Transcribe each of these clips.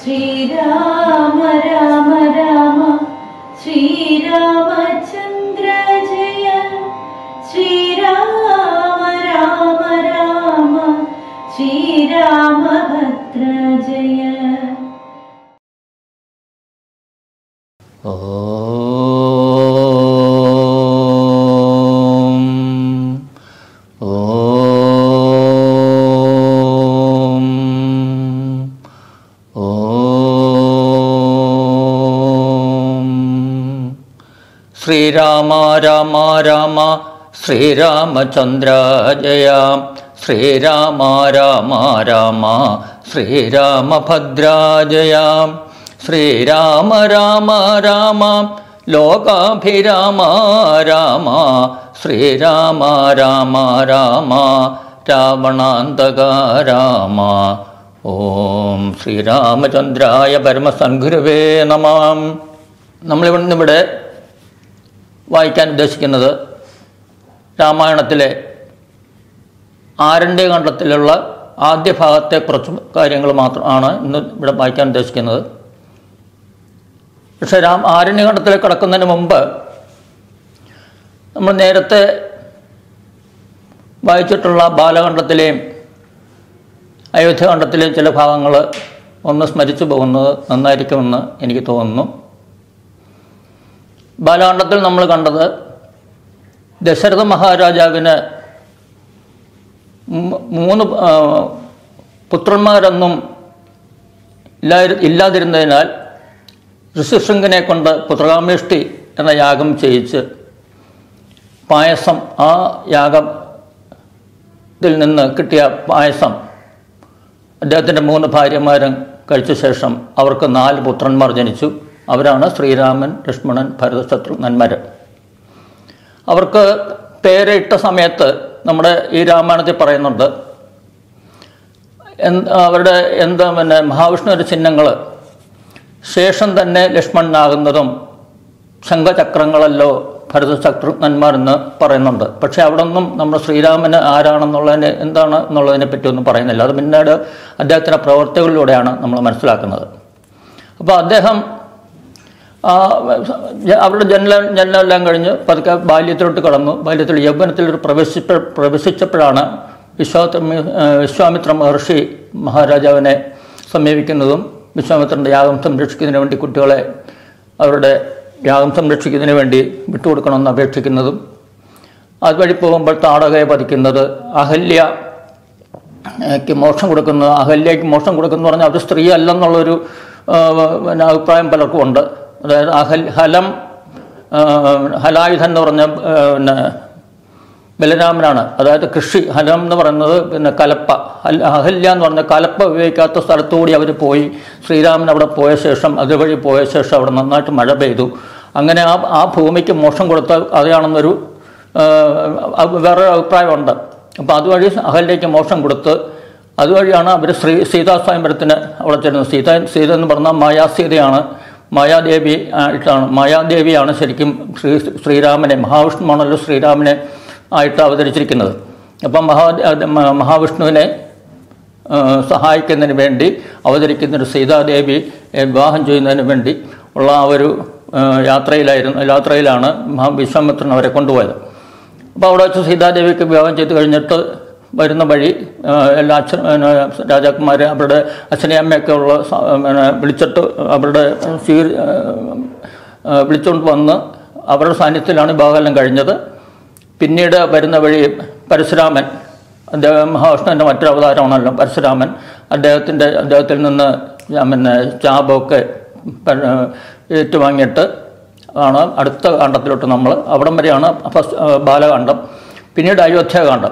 ശ്രീരാമ രാമ രാമ ശ്രീരാമചന്ദ്ര ജയ ശ്രീരാമ രാമ രാമ ശ്രീരാമഭദ്ര ജയ ഓം ഓം ഓം ശ്രീരാമ രാമ രാമ ശ്രീരാമചന്ദ്ര ജയ ശ്രീരാമ രാമ രാമ ശ്രീരാമഭദ്ര ജയ ശ്രീരാമ രാമ രാമ ലോകാഭിരാമ രാമ ശ്രീരാമ രാമ രാമ രാവണാന്തക രാമ ഓം ശ്രീരാമചന്ദ്രായ പരമസൻഗുരുവേ നമാം നമ്മളിവിടെ ഇവിടെ വായിക്കാൻ ഉദ്ദേശിക്കുന്നത് രാമായണത്തിലെ ആരണ്യ ഖണ്ഡത്തിലുള്ള ആദ്യ ഭാഗത്തെ കുറച്ച് കാര്യങ്ങൾ മാത്രമാണ് ഇന്ന് ഇവിടെ വായിക്കാൻ ഉദ്ദേശിക്കുന്നത് പക്ഷേ രാം ആരണ്യഖണ്ഡത്തിലേക്ക് കടക്കുന്നതിന് മുമ്പ് നമ്മൾ നേരത്തെ വായിച്ചിട്ടുള്ള ബാലഖണ്ഡത്തിലെയും അയോധ്യഖണ്ഡത്തിലെയും ചില ഭാഗങ്ങൾ ഒന്ന് സ്മരിച്ചു പോകുന്നത് നന്നായിരിക്കുമെന്ന് എനിക്ക് തോന്നുന്നു ബാലഖണ്ഡത്തിൽ നമ്മൾ കണ്ടത് ദശരഥ മഹാരാജാവിന് മൂ- മൂന്ന് ആ, പുത്രന്മാരൊന്നും ഇല്ലാതി ഇല്ലാതിരുന്നതിനാൽ ഋഷിശൃംഖനെ കൊണ്ട് പുത്രകാമേഷ്ടി എന്ന യാഗം ചെയ്യിച്ച് പായസം ആ യാഗത്തിൽ നിന്ന് കിട്ടിയ പായസം അദ്ദേഹത്തിൻ്റെ മൂന്ന് ഭാര്യമാരും കഴിച്ച ശേഷം അവർക്ക് നാല് പുത്രന്മാർ ജനിച്ചു അവരാണ് ശ്രീരാമൻ ലക്ഷ്മണൻ ഭരത ശത്രുഘ്നന്മാർ അവർക്ക് പേരിട്ട സമയത്ത് നമ്മുടെ ഈ രാമായണത്തിൽ പറയുന്നുണ്ട് എന്ത് അവരുടെ എന്താ പിന്നെ മഹാവിഷ്ണുവിൻ്റെ ചിഹ്നങ്ങൾ ശേഷം തന്നെ ലക്ഷ്മണനാകുന്നതും ശംഖചക്രങ്ങളല്ലോ ഭരത ശത്രുഘ്നന്മാരെന്ന് പറയുന്നുണ്ട് പക്ഷേ അവിടെ ഒന്നും നമ്മുടെ ശ്രീരാമന് ആരാണെന്നുള്ളതിന് എന്താണ് എന്നുള്ളതിനെ പറ്റി ഒന്നും പറയുന്നില്ല അത് പിന്നീട് അദ്ദേഹത്തിൻ്റെ പ്രവർത്തികളിലൂടെയാണ് നമ്മൾ മനസ്സിലാക്കുന്നത് അപ്പോൾ അദ്ദേഹം ആ, ജ- അവരുടെ ജനല ജനലെല്ലാം കഴിഞ്ഞ് പതുക്കെ ബാല്യത്തിലോട്ട് കടന്നു ബാല്യത്തിൽ യൗവനത്തിൽ ഒരു പ്രവേശിപ്പ പ്രവേശിച്ചപ്പോഴാണ് വിശ്വാമിത്ര വിശ്വാമിത്ര മഹർഷി മഹാരാജാവിനെ സമീപിക്കുന്നതും വിശ്വാമിത്രൻ്റെ യാഗം സംരക്ഷിക്കുന്നതിന് വേണ്ടി കുട്ടികളെ അവരുടെ യാഗം സംരക്ഷിക്കുന്നതിന് വേണ്ടി വിട്ടുകൊടുക്കണമെന്ന് അപേക്ഷിക്കുന്നതും അതുവഴി പോകുമ്പോൾ താടകയെ പതിക്കുന്നത് അഹല്യ ക്ക് മോക്ഷം കൊടുക്കുന്നത് അഹല്യയ്ക്ക് മോക്ഷം കൊടുക്കുന്നു പറഞ്ഞാൽ അവർ സ്ത്രീ അല്ലെന്നുള്ളൊരു ആ, പിന്നെ അഭിപ്രായം പലർക്കും ഉണ്ട് അതായത് അഹൽ ഹലം ആ, ഹലായുധൻ എന്ന് പറഞ്ഞ ആ, പിന്നെ ബലരാമനാണ് അതായത് കൃഷി ഹലം എന്ന് പറയുന്നത് പിന്നെ കലപ്പ ഹൽ അഹല്യ എന്ന് പറഞ്ഞ കലപ്പ ഉപയോഗിക്കാത്ത സ്ഥലത്തുകൂടി അവർ പോയി ശ്രീരാമൻ അവിടെ പോയ ശേഷം അതുവഴി പോയ ശേഷം അവിടെ നന്നായിട്ട് മഴ പെയ്തു അങ്ങനെ ആ ആ ഭൂമിക്ക് മോക്ഷം കൊടുത്ത അതാണെന്നൊരു ആ, അത് വേറൊരു അഭിപ്രായമുണ്ട് അപ്പോൾ അതുവഴി അഹല്യയ്ക്ക് മോക്ഷം കൊടുത്ത് അതുവഴിയാണ് അവർ ശ്രീ സീതാ സ്വയംവരത്തിന് അവിടെ ചെല്ലുന്നത് സീത സീത എന്ന് പറഞ്ഞാൽ മായാസീതയാണ് മായാദേവി ആയിട്ടാണ് മായാദേവിയാണ് ശരിക്കും ശ്രീ ശ്രീരാമനെ മഹാവിഷ്ണുവാണല്ലോ ശ്രീരാമനെ ആയിട്ട് അവതരിച്ചിരിക്കുന്നത് അപ്പം മഹാ അത് മ- മഹാവിഷ്ണുവിനെ ആ, സഹായിക്കുന്നതിന് വേണ്ടി അവതരിക്കുന്നൊരു സീതാദേവി ഏ, വിവാഹം ചെയ്യുന്നതിന് വേണ്ടി ഉള്ള ആ ഒരു ആ, യാത്രയിലായിരുന്നു യാത്രയിലാണ് മഹാ വിശ്വാമിത്രൻ അവരെ കൊണ്ടുപോയത് അപ്പോൾ അവിടെ വെച്ച് സീതാദേവിക്ക് വിവാഹം ചെയ്ത് കഴിഞ്ഞിട്ട് വരുന്ന വഴി ആ, എല്ലാ അച്ഛൻ പിന്നെ രാജാക്കന്മാർ അവരുടെ അച്ഛനെയും അമ്മയൊക്കെ ഉള്ള സ- പിന്നെ വിളിച്ചിട്ട് അവരുടെ സ്വീ ആ, ആ, വിളിച്ചുകൊണ്ട് വന്ന് അവരുടെ സാന്നിധ്യത്തിലാണ് വിവാഹമെല്ലാം കഴിഞ്ഞത് പിന്നീട് വരുന്ന വഴി പരശുരാമൻ അദ്ദേഹം മഹാവിഷ്ണുവിൻ്റെ മറ്റൊരു അവതാരമാണല്ലോ പരശുരാമൻ അദ്ദേഹത്തിൻ്റെ അദ്ദേഹത്തിൽ നിന്ന് ഞാൻ പിന്നെ ചാപമൊക്കെ പ- ഏറ്റുവാങ്ങിയിട്ട് ആണ് അടുത്ത കാണ്ഡത്തിലോട്ട് നമ്മൾ അവിടം വരെയാണ് ഫസ്റ്റ് ആ, ബാലകാന്ഡം പിന്നീട് അയോധ്യാകാന്ഡം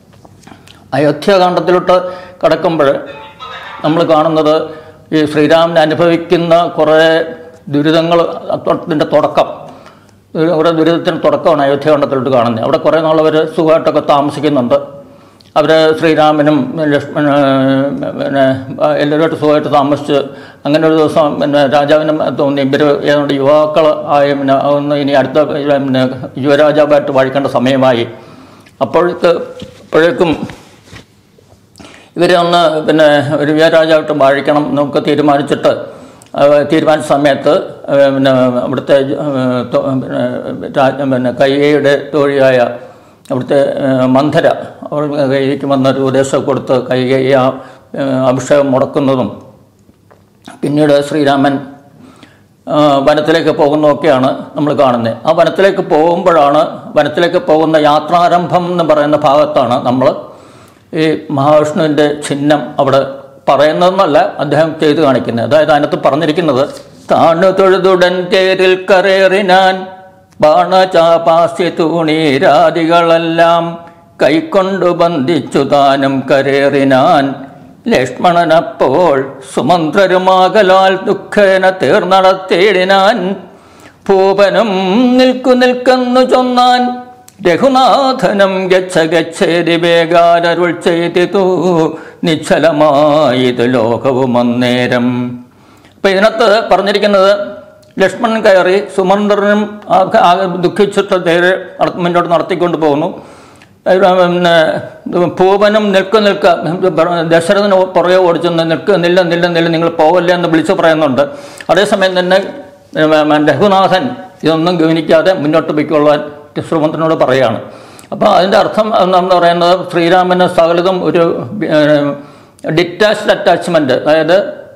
അയോധ്യാകാന്ഡത്തിലോട്ട് കടക്കുമ്പോൾ നമ്മൾ കാണുന്നത് ഈ ശ്രീരാമൻ അനുഭവിക്കുന്ന കുറേ ദുരിതങ്ങൾ അതിൻ്റെ തുടക്കം ഒരു- കുറേ ദുരിതത്തിന് തുടക്കമാണ് അയോധ്യാകാന്ഡത്തിലോട്ട് കാണുന്നത് അവിടെ കുറേ നാളവർ സുഖമായിട്ടൊക്കെ താമസിക്കുന്നുണ്ട് അവർ ശ്രീരാമനും ലക്ഷ്മണ പിന്നെ എല്ലാവരുമായിട്ട് സുഖമായിട്ട് താമസിച്ച് അങ്ങനെ ഒരു ദിവസം പിന്നെ രാജാവിനും തോന്നി ഇവർ ഏതാണ്ട് യുവാക്കൾ ആയ പിന്നെ ഒന്ന് ഇനി അടുത്ത പിന്നെ യുവരാജാവായിട്ട് വാഴിക്കേണ്ട സമയമായി അപ്പോഴേക്ക് അപ്പോഴേക്കും ഇവരെ ഒന്ന് പിന്നെ ഒരു വീരരാജാവായിട്ട് വാഴിക്കണം എന്നൊക്കെ തീരുമാനിച്ചിട്ട് ആ, തീരുമാനിച്ച സമയത്ത് ആ, പിന്നെ അവിടുത്തെ ആ, തൊ- പിന്നെ രാജ പിന്നെ കയ്യയുടെ തോഴിയായ അവിടുത്തെ ആ, മന്ധര അവർ കൈയ്യയ്ക്ക് വന്നൊരു ഉപദേശം കൊടുത്ത് കൈകൈ ആ ആ, അഭിഷേകം മുടക്കുന്നതും പിന്നീട് ശ്രീരാമൻ ആ, വനത്തിലേക്ക് പോകുന്നതൊക്കെയാണ് നമ്മൾ കാണുന്നത് ആ വനത്തിലേക്ക് പോകുമ്പോഴാണ് വനത്തിലേക്ക് പോകുന്ന യാത്രാരംഭം എന്ന് പറയുന്ന ഭാഗത്താണ് നമ്മൾ ഈ മഹാവിഷ്ണുവിൻ്റെ ചിഹ്നം അവിടെ പറയുന്നതെന്നല്ല അദ്ദേഹം ചെയ്തു കാണിക്കുന്നത് അതായത് അതിനകത്ത് പറഞ്ഞിരിക്കുന്നത് താണു തൊഴുതുടൻ തേരിൽ കരേറിനാൻ ബാണചാപാസ്യ തൂണീരാദികളെല്ലാം കൈക്കൊണ്ടു ബന്ധിച്ചു താനും കരേറിനാൻ ലക്ഷ്മണനപ്പോൾ സുമന്ത്രരുമാകലാൽ ദുഃഖേന തീർന്നടത്തേടിനാൻ ഭൂപനും നിൽക്കു നിൽക്കുന്നു ചൊന്നാൻ രഘുനാഥനം ഗച്ഛ ഗച്ഛേതി വേഗാരരുൾ ചെയ്തിതു നിശ്ചലമായത് ലോകവും അന്നേരം അപ്പൊ ഇതിനകത്ത് പറഞ്ഞിരിക്കുന്നത് ലക്ഷ്മണൻ കയറി സുമന്ത്രനും ആകെ ആകെ ദുഃഖിച്ചിട്ട് തേര് നട- മുന്നോട്ട് നടത്തിക്കൊണ്ട് പോകുന്നു ഒരു, പിന്നെ ഭൂപനും നിൽക്കു നിൽക്ക ദശരഥന് പുറകെ ഓടിച്ചെന്ന് നിൽക്കുക നില്ല നില്ല നില്ല നിങ്ങൾ പോകല്ലേ എന്ന് വിളിച്ചു പറയുന്നുണ്ട് അതേസമയം തന്നെ ഉം, രഘുനാഥൻ ഇതൊന്നും ഗവനിക്കാതെ മുന്നോട്ട് പൊയ്ക്കൊള്ളാൻ സുമന്ത്രനോട് പറയാണ് അപ്പോൾ അതിൻ്റെ അർത്ഥം എന്ന് പറയുന്നത് ശ്രീരാമന് സകലതും ഒരു ഡിറ്റാച്ച്ഡ് അറ്റാച്ച്മെൻറ്റ് അതായത്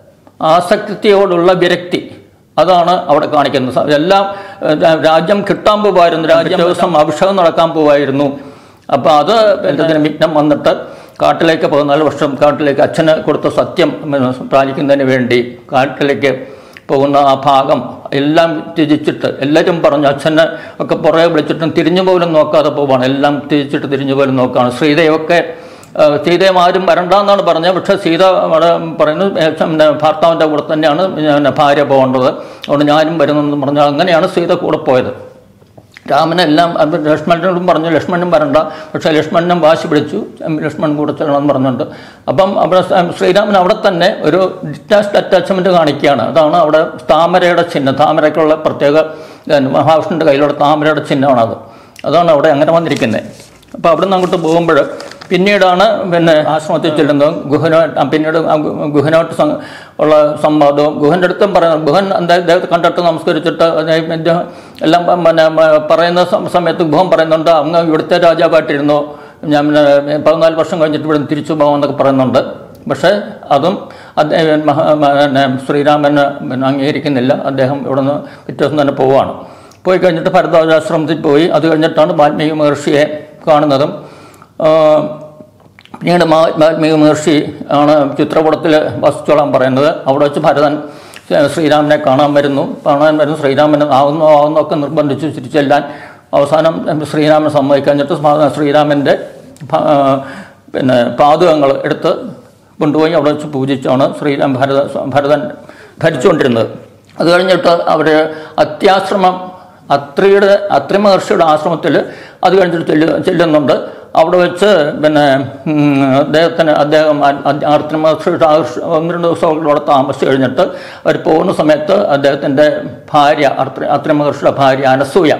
ആസക്തിയോടുള്ള വിരക്തി അതാണ് അവിടെ കാണിക്കുന്നത് സ- എല്ലാം ഏഹ്, രാജ്യം കിട്ടാൻ പോവായിരുന്നു രാജ്യം ദിവസം അഭിഷേകം നടക്കാൻ പോവായിരുന്നു അപ്പോൾ അത് എന്തെങ്കിലും വിഘ്നം വന്നിട്ട് കാട്ടിലേക്ക് പതിനാല് വർഷം കാട്ടിലേക്ക് അച്ഛന് കൊടുത്ത സത്യം ഉം, പാലിക്കുന്നതിന് വേണ്ടി കാട്ടിലേക്ക് പോകുന്ന ആ ഭാഗം എല്ലാം ത്യജിച്ചിട്ട് എല്ലാവരും പറഞ്ഞു അച്ഛനെ ഒക്കെ പുറകെ വിളിച്ചിട്ടും തിരിഞ്ഞു പോലും നോക്കാതെ പോവാണ് എല്ലാം തിരിച്ചിട്ട് തിരിഞ്ഞു പോലും നോക്കുകയാണ് ശ്രീതയൊക്കെ ആ, സീതയും ആരും വരണ്ടെന്നാണ് പറഞ്ഞത് പക്ഷേ സീത അവിടെ പറയുന്നു ഏ, പിന്നെ ഭർത്താവിൻ്റെ കൂടെ തന്നെയാണ് പിന്നെ ഭാര്യ പോകേണ്ടത് അതുകൊണ്ട് ഞാനും വരുന്നെന്ന് പറഞ്ഞു അങ്ങനെയാണ് സീത കൂടെ പോയത് രാമനെല്ലാം അത് ലക്ഷ്മണനോടും പറഞ്ഞു ലക്ഷ്മണനും വരണ്ട പക്ഷേ ലക്ഷ്മണനും വാശി പിടിച്ചു ലക്ഷ്മണൻ കൂടെ ചെല്ലണമെന്ന് പറഞ്ഞുണ്ട് അപ്പം അവിടെ സ- ശ്രീരാമൻ അവിടെ തന്നെ ഒരു ഡിറ്റാച്ച്ഡ് അറ്റാച്ച്മെൻറ്റ് കാണിക്കുകയാണ് അതാണ് അവിടെ താമരയുടെ ചിഹ്നം താമരയ്ക്കുള്ള പ്രത്യേക ഇതാണ്. മഹാവിഷ്ണുവിൻ്റെ കയ്യിലുള്ള താമരയുടെ ചിഹ്നമാണത് അതാണ് അവിടെ അങ്ങനെ വന്നിരിക്കുന്നത് അപ്പോൾ അവിടെ നിന്ന് അങ്ങോട്ട് പോകുമ്പോൾ പിന്നീടാണ് പിന്നെ ആശ്രമത്തിൽ ചെല്ലുന്നത് ഗുഹനോ ആ പിന്നീട് ആ ഗു- ഗുഹനോട്ട് സം- ഉള്ള സംവാദവും ഗുഹൻ്റെ അടുത്തും പറയുന്നത് ഗുഹൻ എന്താ ഇദ്ദേഹത്തെ കണ്ടിട്ട് നമസ്കരിച്ചിട്ട് അദ്ദേഹം ഇദ്ദേഹം എല്ലാം പ- പിന്നെ മ- പറയുന്ന സം- സമയത്ത് ഗുഹൻ പറയുന്നുണ്ട് അങ്ങ് ഇവിടുത്തെ രാജാവായിട്ടിരുന്നു ഞാൻ പിന്നെ പതിനാല് വർഷം കഴിഞ്ഞിട്ട് ഇവിടെ തിരിച്ചു പോകാമെന്നൊക്കെ പറയുന്നുണ്ട് പക്ഷേ അതും അദ്ദേഹം മഹാ പിന്നെ ശ്രീരാമന് പിന്നെ അംഗീകരിക്കുന്നില്ല അദ്ദേഹം ഇവിടെ നിന്ന് പിറ്റേ ദിവസം തന്നെ പോവുകയാണ് പോയി കഴിഞ്ഞിട്ട് ഭരദ്വാജാശ്രമത്തിൽ പോയി അത് കഴിഞ്ഞിട്ടാണ് വാൽമീകി മഹർഷിയെ കാണുന്നതും ആ, പിന്നീട് മാ- വാൽമീകി മഹർഷി ആണ് ചിത്രകൂടത്തിൽ വസിച്ചോളാൻ പറയുന്നത് അവിടെ വെച്ച് ഭരതൻ ശ്രീ- ശ്രീരാമനെ കാണാൻ വരുന്നു കാണാൻ വരുന്നു ശ്രീരാമനെ ആവുന്നു ആവുന്നൊക്കെ നിർബന്ധിച്ചു തിരിച്ചെല്ലാൻ അവസാനം ശ്രീരാമൻ സമ്മതിക്കഴിഞ്ഞിട്ട് സ്മാ- ശ്രീരാമൻ്റെ ഭ- ആ, പിന്നെ പാതുകങ്ങൾ എടുത്ത് കൊണ്ടുപോയി അവിടെ വെച്ച് പൂജിച്ചാണ് ശ്രീരാം ഭരത ഭരതൻ ഭരിച്ചുകൊണ്ടിരുന്നത് അത് കഴിഞ്ഞിട്ട് അവർ അത്യാശ്രമം അത്രിയുടെ അത്രി മഹർഷിയുടെ ആശ്രമത്തിൽ അത് കഴിഞ്ഞിട്ട് ചെല്ലു ചെല്ലുന്നുണ്ട് അവിടെ വെച്ച് പിന്നെ ഉം, അദ്ദേഹത്തിന് അദ്ദേഹം അത്രി മഹർഷിയുടെ ആശ്ര- ഒന്ന് രണ്ട് ദിവസം അവിടെ താമസിച്ച് കഴിഞ്ഞിട്ട് അവർ പോകുന്ന സമയത്ത് അദ്ദേഹത്തിൻ്റെ ഭാര്യ അത്രി അത്രി മഹർഷിയുടെ ഭാര്യ അനസൂയ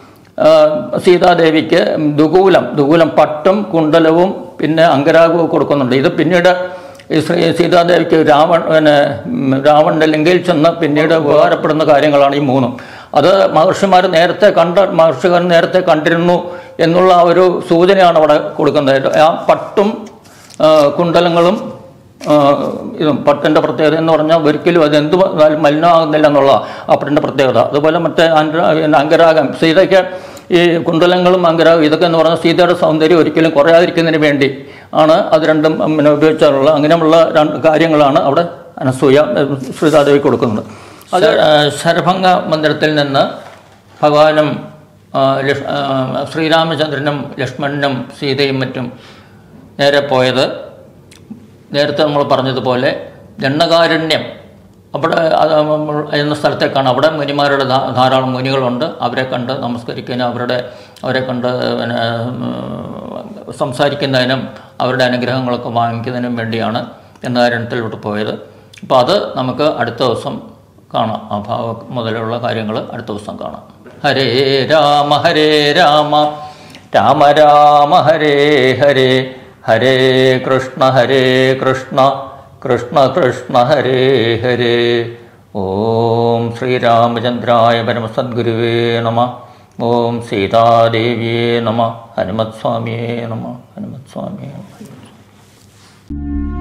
ആ, സീതാദേവിക്ക് ദുകൂലം ദുകൂലം പട്ടും കുണ്ടലവും പിന്നെ അങ്കരാഗവും കൊടുക്കുന്നുണ്ട് ഇത് പിന്നീട് ഈ ശ്രീ സീതാദേവിക്ക് രാവൺ പിന്നെ ഉം, രാവണന്റെ ലിംഗയിൽ ചെന്ന് പിന്നീട് ഉപകാരപ്പെടുന്ന കാര്യങ്ങളാണ് ഈ മൂന്നും അത് മഹർഷിമാർ നേരത്തെ കണ്ട മഹർഷിമാർ നേരത്തെ കണ്ടിരുന്നു എന്നുള്ള ആ ഒരു സൂചനയാണ് അവിടെ കൊടുക്കുന്നത് ആ പട്ടും ആ, കുണ്ടലങ്ങളും ആ, ഇതും പട്ടിൻ്റെ പ്രത്യേകത എന്ന് പറഞ്ഞാൽ ഒരിക്കലും അത് എന്ത് വന്നാലും മലിനമാകുന്നില്ല എന്നുള്ള ആ പട്ടിൻ്റെ പ്രത്യേകത അതുപോലെ മറ്റേ അങ്ക പിന്നെ അങ്കരാഗം സീതയ്ക്ക് ഈ കുണ്ടലങ്ങളും അങ്കരാഗം ഇതൊക്കെ എന്ന് പറഞ്ഞാൽ സീതയുടെ സൗന്ദര്യം ഒരിക്കലും കുറയാതിരിക്കുന്നതിന് വേണ്ടി ആണ് അത് രണ്ടും പിന്നെ ഉപയോഗിച്ചാറുള്ള അങ്ങനെയുള്ള രണ്ട് കാര്യങ്ങളാണ് അവിടെ അനസൂയ ഏഹ്, ശ്രീതാദേവി കൊടുക്കുന്നത് അത് ഏഹ്, ശരഭംഗ മന്ദിരത്തിൽ നിന്ന് ഭഗവാനും ആ, ലക്ഷ്- ആ, ശ്രീരാമചന്ദ്രനും ലക്ഷ്മണനും സീതയും മറ്റും നേരെ പോയത് നേരത്തെ നമ്മൾ പറഞ്ഞതുപോലെ ദണ്ഡകാരുണ്യം അവിടെ അത് നമ്മൾ എന്ന സ്ഥലത്തേക്കാണ് അവിടെ മുനിമാരുടെ ധാ- ധാരാളം മുനികളുണ്ട് അവരെ കണ്ട് നമസ്കരിക്കാനും അവരുടെ അവരെ കണ്ട് പിന്നെ ഉം, സംസാരിക്കുന്നതിനും അവരുടെ അനുഗ്രഹങ്ങളൊക്കെ വാങ്ങിക്കുന്നതിനും വേണ്ടിയാണ് ദണ്ഡകാരുണ്യത്തിലോട്ട് പോയത് അപ്പോൾ അത് നമുക്ക് അടുത്ത ദിവസം കാണാം ആ ഭാവ മുതലുള്ള കാര്യങ്ങൾ അടുത്ത ദിവസം കാണാം ഹരേ രാമ ഹരേ രാമ രാമ രാമ ഹരേ ഹരേ ഹരേ കൃഷ്ണ ഹരേ കൃഷ്ണ കൃഷ്ണ കൃഷ്ണ ഹരേ ഹരേ ഓം ശ്രീരാമചന്ദ്രായ പരമസദ്ഗുരുവേ നമ ഓം സീതാദേവിയേ നമ ഹനുമത്സ്വാമിയേ നമ ഹനുമത്സ്വാമിയേ നമ